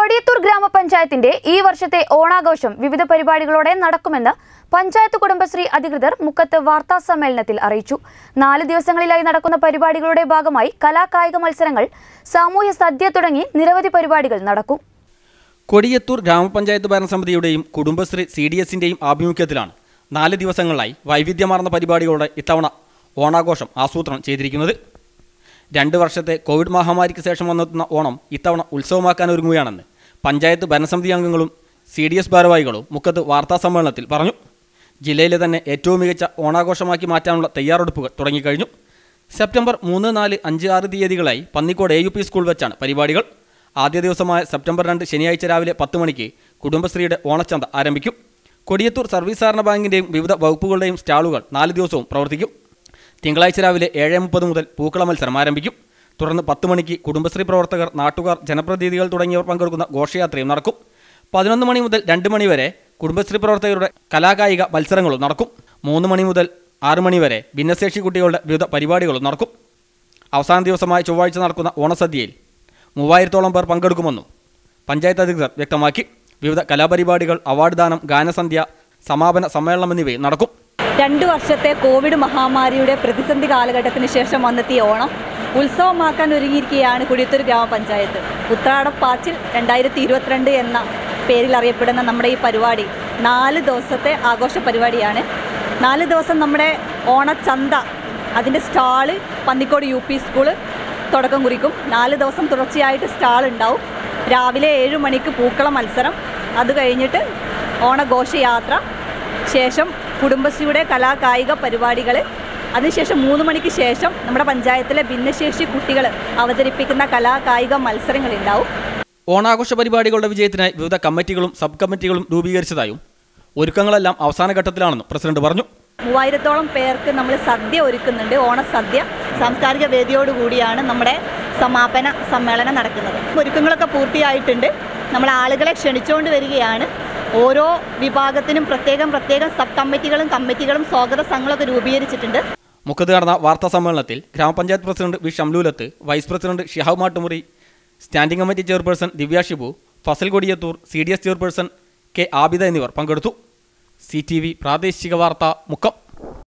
കൊടിയത്തൂർ ഗ്രാമപഞ്ചായത്തിന്റെ ഈ വർഷത്തെ ഓണാഘോഷം വിവിധ പരിപാടികളോടെ നടക്കുമെന്ന് പഞ്ചായത്ത് കുടുംബശ്രീ അധികൃതർ മുക്കത്ത് വാർത്താ സമ്മേളനത്തിൽ അറിയിച്ചു നാല് ദിവസങ്ങളിലായി നടക്കുന്ന പരിപാടികളുടെ ഭാഗമായി കലാകായിക മത്സരങ്ങൾ സാമൂഹ്യ സദ്യ തുടങ്ങി നിരവധി പരിപാടികൾ നടക്കും കൊടിയത്തൂർ ഗ്രാമപഞ്ചായത്ത് ഭരണസമിതിയുടെയും കുടുംബശ്രീ സി ഡി എസിൻ്റെയും ആഭിമുഖ്യത്തിലാണ് നാല് ദിവസങ്ങളിലായി വൈവിധ്യമാർന്ന പരിപാടികളോടെ ഇത്തവണ ഓണാഘോഷം ആസൂത്രണം ചെയ്തിരിക്കുന്നത് രണ്ട് വർഷത്തെ കോവിഡ് മഹാമാരിക്ക് ശേഷം വന്നെത്തുന്ന ഓണം ഇത്തവണ ഉത്സവമാക്കാൻ ഒരുങ്ങുകയാണെന്ന് പഞ്ചായത്ത് ഭരണസമിതി അംഗങ്ങളും സി ഡി എസ് ഭാരവാഹികളും മുക്കത്ത് വാർത്താ സമ്മേളനത്തിൽ പറഞ്ഞു ജില്ലയിലെ തന്നെ ഏറ്റവും മികച്ച ഓണാഘോഷമാക്കി മാറ്റാനുള്ള തയ്യാറെടുപ്പുകൾ തുടങ്ങിക്കഴിഞ്ഞു സെപ്റ്റംബർ മൂന്ന് നാല് അഞ്ച് ആറ് തീയതികളായി Pannikode A U P school വെച്ചാണ് പരിപാടികൾ ആദ്യ ദിവസമായ സെപ്റ്റംബർ രണ്ട് ശനിയാഴ്ച രാവിലെ പത്ത് മണിക്ക് കുടുംബശ്രീയുടെ ഓണച്ചന്ത ആരംഭിക്കും കൊടിയത്തൂർ സർവീസ് സഹകരണ ബാങ്കിൻ്റെയും വിവിധ വകുപ്പുകളുടെയും സ്റ്റാളുകൾ നാല് ദിവസവും പ്രവർത്തിക്കും തിങ്കളാഴ്ച രാവിലെ ഏഴ് മുപ്പത് മുതൽ പൂക്കള മത്സരം ആരംഭിക്കും തുടർന്ന് പത്ത് മണിക്ക് കുടുംബശ്രീ പ്രവർത്തകർ നാട്ടുകാർ ജനപ്രതിനിധികൾ തുടങ്ങിയവർ പങ്കെടുക്കുന്ന ഘോഷയാത്രയും നടക്കും പതിനൊന്ന് മണി മുതൽ രണ്ട് മണി വരെ കുടുംബശ്രീ പ്രവർത്തകരുടെ കലാകായിക മത്സരങ്ങളും നടക്കും മൂന്ന് മണി മുതൽ ആറ് മണി വരെ ഭിന്നശേഷി കുട്ടികളുടെ വിവിധ പരിപാടികളും നടക്കും അവസാന ദിവസമായ ചൊവ്വാഴ്ച നടക്കുന്ന ഓണസദ്യയിൽ മൂവായിരത്തോളം പേർ പങ്കെടുക്കുമെന്നും പഞ്ചായത്ത് അധികൃതർ വ്യക്തമാക്കി വിവിധ കലാപരിപാടികൾ അവാർഡ് ദാനം ഗാനസന്ധ്യ സമാപന സമ്മേളനം എന്നിവയും നടക്കും രണ്ട് വർഷത്തെ കോവിഡ് മഹാമാരിയുടെ പ്രതിസന്ധി കാലഘട്ടത്തിന് ശേഷം വന്നെത്തിയ ഓണം ഉത്സവമാക്കാൻ ഒരുങ്ങിയിരിക്കുകയാണ് കുടിയത്തൂർ ഗ്രാമപഞ്ചായത്ത് ഉത്രാടപ്പാച്ചിൽ രണ്ടായിരത്തി ഇരുപത്തിരണ്ട് എന്ന പേരിൽ അറിയപ്പെടുന്ന നമ്മുടെ ഈ പരിപാടി നാല് ദിവസത്തെ ആഘോഷ പരിപാടിയാണ് നാല് ദിവസം നമ്മുടെ ഓണച്ചന്ത അതിൻ്റെ stall Pannikode U P school തുടക്കം കുറിക്കും നാല് ദിവസം തുടർച്ചയായിട്ട് സ്റ്റാൾ ഉണ്ടാവും രാവിലെ ഏഴ് മണിക്ക് പൂക്കള മത്സരം അത് കഴിഞ്ഞിട്ട് ഓണഘോഷയാത്ര ശേഷം കുടുംബശ്രീയുടെ കലാകായിക പരിപാടികൾ അതിനുശേഷം മൂന്ന് മണിക്ക് ശേഷം നമ്മുടെ പഞ്ചായത്തിലെ ഭിന്നശേഷി കുട്ടികൾ അവതരിപ്പിക്കുന്ന കലാകായിക മത്സരങ്ങളുണ്ടാവും ഓണാഘോഷ പരിപാടികളുടെ വിജയത്തിനായി വിവിധ കമ്മിറ്റികളും സബ് കമ്മിറ്റികളും രൂപീകരിച്ചതായും ഒരുക്കങ്ങളെല്ലാം അവസാന ഘട്ടത്തിലാണെന്നും പ്രസിഡന്റ് പറഞ്ഞു മൂവായിരത്തോളം പേർക്ക് നമ്മൾ സദ്യ ഒരുക്കുന്നുണ്ട് ഓണസദ്യ സാംസ്കാരിക വേദിയോടുകൂടിയാണ് നമ്മുടെ സമാപന സമ്മേളനം നടക്കുന്നത് ഒരുക്കങ്ങളൊക്കെ പൂർത്തിയായിട്ടുണ്ട് നമ്മൾ ആളുകളെ ക്ഷണിച്ചുകൊണ്ട് വരികയാണ് ഓരോ വിഭാഗത്തിനും പ്രത്യേകം പ്രത്യേകം സബ് കമ്മിറ്റികളും കമ്മിറ്റികളും സ്വാഗത സംഘങ്ങളൊക്കെ രൂപീകരിച്ചിട്ടുണ്ട് മുഖത്ത് നടന്ന വാർത്താ സമ്മേളനത്തിൽ ഗ്രാമപഞ്ചായത്ത് president V Shamlulath vice president Shihab Mattumuri standing committee chairperson Divya Shibu Fasal Kodiyathur C D S chairperson K Abida എന്നിവർ പങ്കെടുത്തു സി ടി വി പ്രാദേശിക വാർത്ത മുക്കം